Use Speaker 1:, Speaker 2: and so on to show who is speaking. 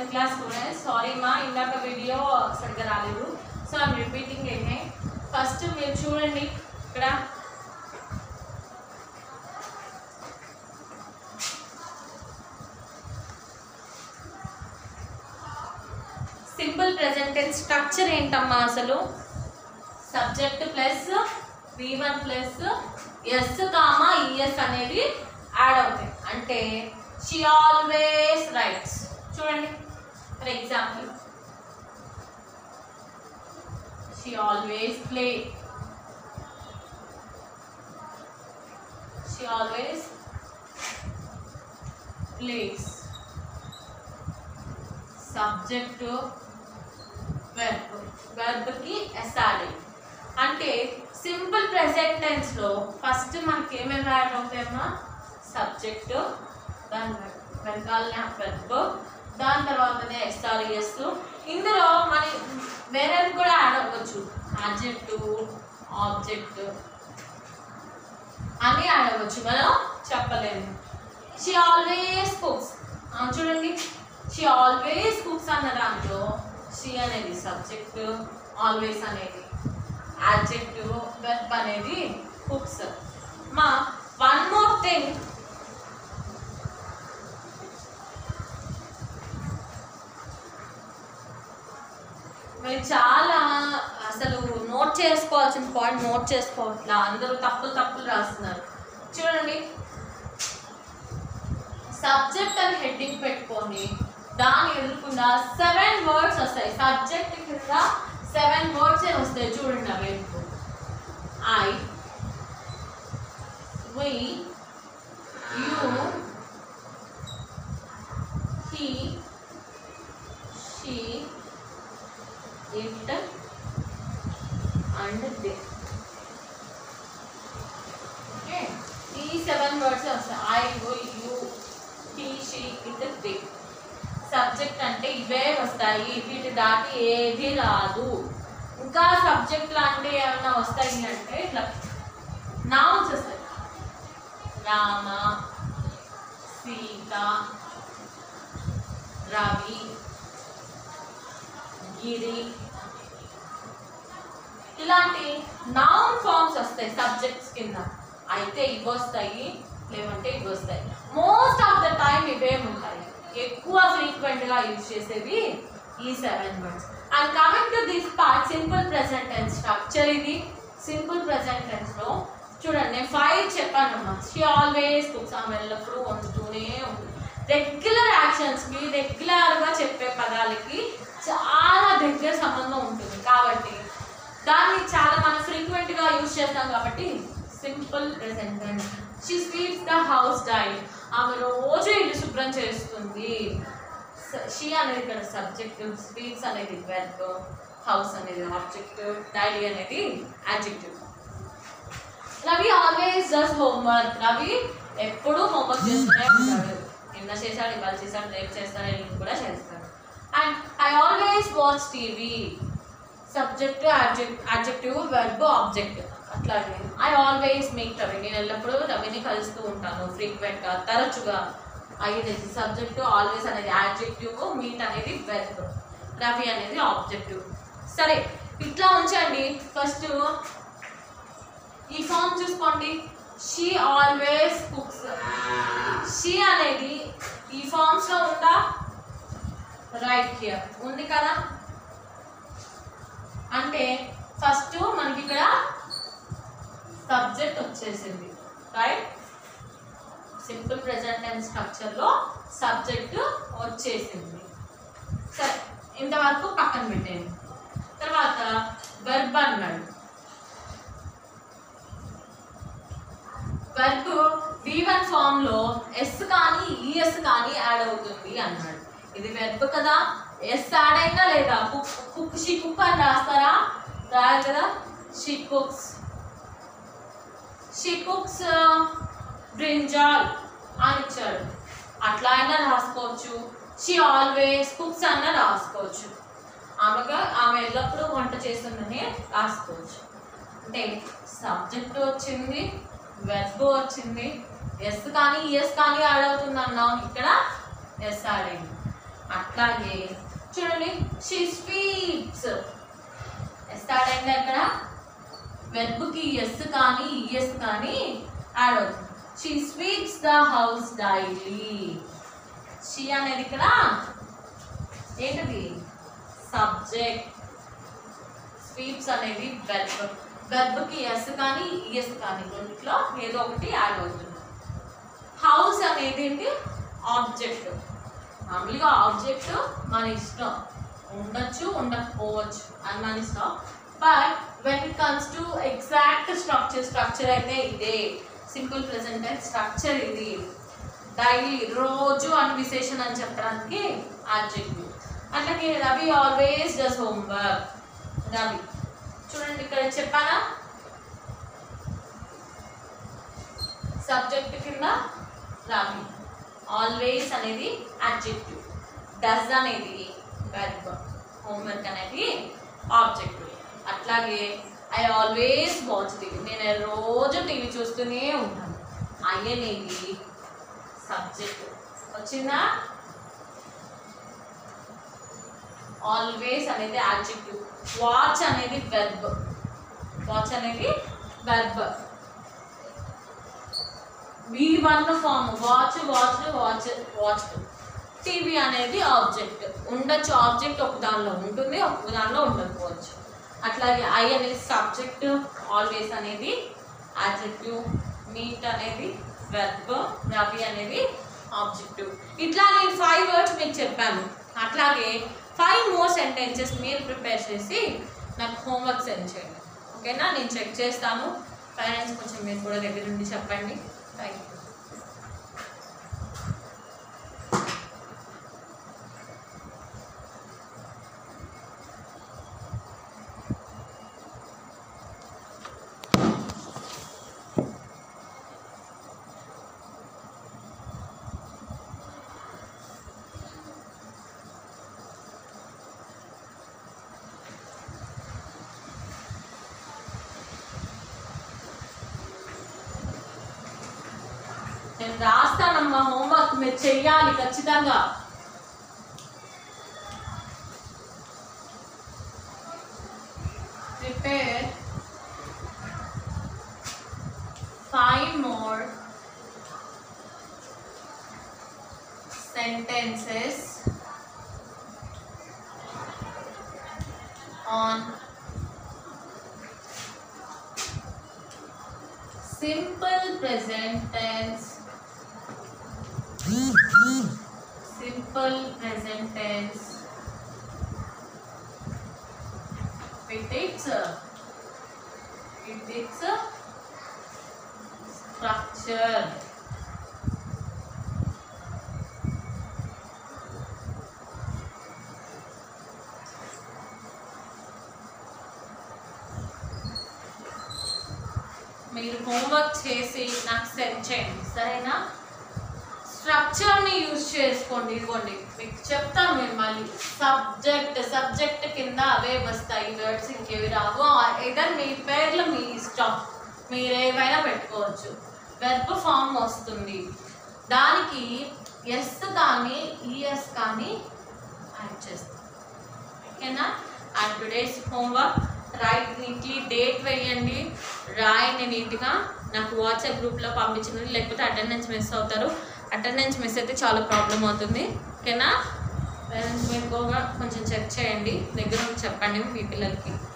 Speaker 1: class students sorry మా ఇందాక video సరిగ్గా రాలేదు సో ఐమ్ రిపీటింగ్ ఏంటి ఫస్ట్ మీరు చూడండి ఇక్కడ సింపుల్ ప్రెజెంట్ టెన్స్ స్ట్రక్చర్ ఏంటమ్మా అసలు subject plus V one plus S comma ES అనేది యాడ్ అవుతాయి అంటే షీ ఆల్వేస్ రైట్స్ చూడండి for example she always play she always plays subject verb వెర్బ్కి ఎస్ఆర్ఏ అంటే సింపుల్ ప్రెసెంట్ టెన్స్లో ఫస్ట్ మనకి ఏమేమి యాడ్ అవుతాయమ్మా సబ్జెక్ట్ దాని వెనకాలనే వెర్బ్ దాని తర్వాతనే ఎస్ఆర్ఎస్ ఇందులో మన వేరేవి కూడా యాడ్ అవ్వచ్చు ఆబ్జెక్ట్ ఆబ్జెక్ట్ అని యాడ్ అవ్వచ్చు మనం చెప్పలేము షీ ఆల్వేస్ కుక్స్ చూడండి షీ ఆల్వేస్ కుక్స్ అన్న దాంట్లో షీ అనేది సబ్జెక్ట్ ఆల్వేస్ అనేది యాడ్జెక్టివ్ వెర్బ్ అనేది కుక్స్ మా వన్ మోర్ థింగ్ మీరు చాలా అసలు నోట్ చేసుకోవాల్సిన పాయింట్ నోట్ చేసుకోవట్లా అందరూ తప్పులు తప్పులు రాస్తున్నారు చూడండి సబ్జెక్ట్ అని హెడ్డింగ్ పెట్టుకొని దాని ఎదుర్కొండా సెవెన్ వర్డ్స్ వస్తాయి సబ్జెక్ట్ కింద సెవెన్ వర్డ్స్ వస్తాయి చూడండి అవి I we you he she it and they okay ఈ సెవెన్ వర్డ్స్ వస్తాయి I you he she it they subject అంటే ఇవే వస్తాయి వీటి దాటి ఏది రాదు ఇంకా సబ్జెక్ట్ లాంటివి ఏమైనా వస్తాయి అంటే ఇట్లా నౌన్స్ వస్తాయి రామ సీత రవి గిరి ఇలాంటి నౌన్ ఫార్మ్స్ వస్తాయి సబ్జెక్ట్స్ కింద అయితే ఇవి వస్తాయి లేవంటే ఇవి వస్తాయి మోస్ట్ ఆఫ్ ద టైం ఇవే ఉంటాయి ఎక్కువ ఫ్రీక్వెంట్ గా యూజ్ చేసేవి ఈ seven words and coming to this part simple present tense structure ఇది సింపుల్ ప్రెసెంట్ టెన్స్ లో చూడండి నేను ఫైవ్ చెప్పాను అమ్మా షీ ఆల్వేస్ కుక్స్ ఆమె ఎల్లప్పుడూ వండుతూనే ఉంటుంది రెగ్యులర్ యాక్షన్స్ కి రెగ్యులర్ గా చెప్పే పదాలకి చాలా దగ్గర సంబంధం ఉంటుంది కాబట్టి దాన్ని చాలా మనం ఫ్రీక్వెంట్ గా యూజ్ చేస్తాం కాబట్టి simple present tense she sweeps the house daily ఆమె రోజు ఇల్లు శుభ్రం చేస్తుంది షీ అనేది ఇక్కడ సబ్జెక్ట్ స్వీట్స్ అనేది వెర్బ్ హౌస్ అనేది ఆబ్జెక్ట్ డైలీ అనేది adjective Ravi always does homework Ravi ఎప్పుడూ హోంవర్క్ చేస్తూనే ఉంటాడు నిన్న చేశాడు ఇవాళ చేశాడు రేపు చేస్తాడు ఎల్లుండి కూడా చేస్తాడు and I always watch TV subject adjective verb object అట్లాగే ఐ ఆల్వేస్ మీట్ రవి నేను ఎల్లప్పుడూ రవిని కలుస్తూ ఉంటాను ఫ్రీక్వెంట్గా తరచుగా అనేది సబ్జెక్టు ఆల్వేస్ అనేది యాడ్జెక్టివ్ మీట్ అనేది వెర్బ్ రవి అనేది ఆబ్జెక్టివ్ సరే ఇట్లా ఉంచండి ఫస్ట్ ఈ ఫామ్ చూసుకోండి షీ ఆల్వేస్ కుక్స్ షీ అనేది ఈ ఫామ్స్ లో ఉందా రైట్ హియర్ ఉంది కదా అంటే ఫస్ట్ మనకి ఇక్కడ సబ్జెక్ట్ వచ్చేసింది right simple present tense structure లో సబ్జెక్ట్ వచ్చేసింది సరే ఇంతవరకు పక్కన పెట్టేయండి తర్వాత వెర్బ్ అన్నాడు వర్క్ వి వన్ ఫామ్ లో ఎస్ కానీ ఈఎస్ కానీ యాడ్ అవుతుంది అన్నాడు ఇది వెర్బ్ కదా ఎస్ యాడ్ అయినా లేదా కుక్ కుక్ షీ కుక్ అని రాస్తారా రాయాలి కదా she cooks she cooks brinjal అని ఇచ్చాడు అట్లా అయినా రాసుకోవచ్చు షీ ఆల్వేస్ కుక్స్ అన్న రాసుకోవచ్చు ఆమెగా ఆమె ఎల్లప్పుడూ వంట చేస్తుందని రాసుకోవచ్చు అంటే సబ్జెక్ట్ వచ్చింది వెర్బ్ వచ్చింది ఎస్ కానీ ఎస్ కానీ యాడ్ అవుతుంది అన్నాం ఇక్కడ ఎస్ యాడ్ అయింది అట్లాగే చూడండి షీ స్వీట్స్ స్టార్ట్ అయింది అక్కడ వెర్బ్కి ఎస్ కానీ ఈఎస్ కానీ యాడ్ అవుతుంది she sweeps the house daily she అనేది ఇక్కడ ఏంటిది సబ్జెక్ట్ స్వీప్స్ అనేది వెర్బ్ వెర్బ్కి ఎస్ కానీ ఈఎస్ కానీ రెండిట్లో ఏదో ఒకటి యాడ్ అవుతుంది హౌస్ అనేది ఏంటి ఆబ్జెక్ట్ మామూలుగా ఆబ్జెక్ట్ మన ఇష్టం ఉండొచ్చు ఉండకపోవచ్చు అని మన ఇష్టం but when it comes to exact structure structure అయితే ఇదే సింపుల్ ప్రెసెంట్ టెన్స్ స్ట్రక్చర్ ఇది డైలీ రోజు అని విశేషణ అని చెప్పడానికి ఆబ్జెక్టివ్ అట్లాగే Ravi always does homework Ravi చూడండి ఇక్కడ చెప్పానా సబ్జెక్ట్ కింద రవి ఆల్వేస్ అనేది అడ్జెక్టివ్ డస్ అనేది వెర్బ్ హోంవర్క్ అనేది ఆబ్జెక్టివ్ అట్లాగే ఐ ఆల్వేస్ వాచ్ టీవీ నేను రోజు టీవీ చూస్తూనే ఉంటాను ఐ అనేది సబ్జెక్ట్ వచ్చిందా ఆల్వేస్ అనేది యాడ్జెక్టివ్ వాచ్ అనేది వెర్బ్ వాచ్ అనేది verb V one form watch watch watch watch TV అనేది ఆబ్జెక్ట్ ఉండొచ్చు ఆబ్జెక్ట్ ఒక దానిలో ఉంటుంది ఒక దానిలో ఉండకపోవచ్చు అట్లాగే ఐ అనేది సబ్జెక్ట్ ఆల్వేస్ అనేది యాడ్జెక్టివ్ మీట్ అనేది వెర్బ్ రవి అనేది ఆబ్జెక్టివ్ ఇట్లా నేను ఫైవ్ వర్డ్స్ మీకు చెప్పాను అట్లాగే ఫైవ్ మోర్ సెంటెన్సెస్ మీరు ప్రిపేర్ చేసి నాకు హోంవర్క్ సెండ్ చేయండి ఓకేనా నేను చెక్ చేస్తాను పేరెంట్స్ కొంచెం మీరు కూడా దగ్గర నుండి చెప్పండి థ్యాంక్ యూ నేను రాస్తానమ్మా హోంవర్క్ మీరు చెయ్యాలి ఖచ్చితంగా prepare five more sentences on simple present tense simple present tense with its uh, with its uh, structure మీరు హోంవర్క్ చేసి నాకు సెండ్ చేయండి సరేనా స్ట్రక్చర్ని యూజ్ చేసుకోండి ఇదిగోండి మీకు చెప్తాను నేను మళ్ళీ సబ్జెక్ట్ సబ్జెక్ట్ కింద అవే వస్తాయి వర్డ్స్ ఇంకేవి రావు ఏదైనా మీ పేర్లు మీ ఇష్టం మీరు ఏవైనా పెట్టుకోవచ్చు వెర్బ్ ఫామ్ వస్తుంది దానికి ఎస్ కానీ ఈఎస్ కానీ యాడ్ చేస్తాం ఓకేనా and today's homework write neatly date వేయండి రాయండి నీట్గా నాకు వాట్సాప్ గ్రూప్లో పంపించండి లేకపోతే అటెండెన్స్ మిస్ అవుతారు అటెండెన్స్ మిస్ అయితే చాలా ప్రాబ్లం అవుతుంది ఓకేనా పేరెంట్స్ మీరు కూడా కొంచెం చెక్ చేయండి దగ్గర ఉండి చెప్పండి మీ పిల్లలకి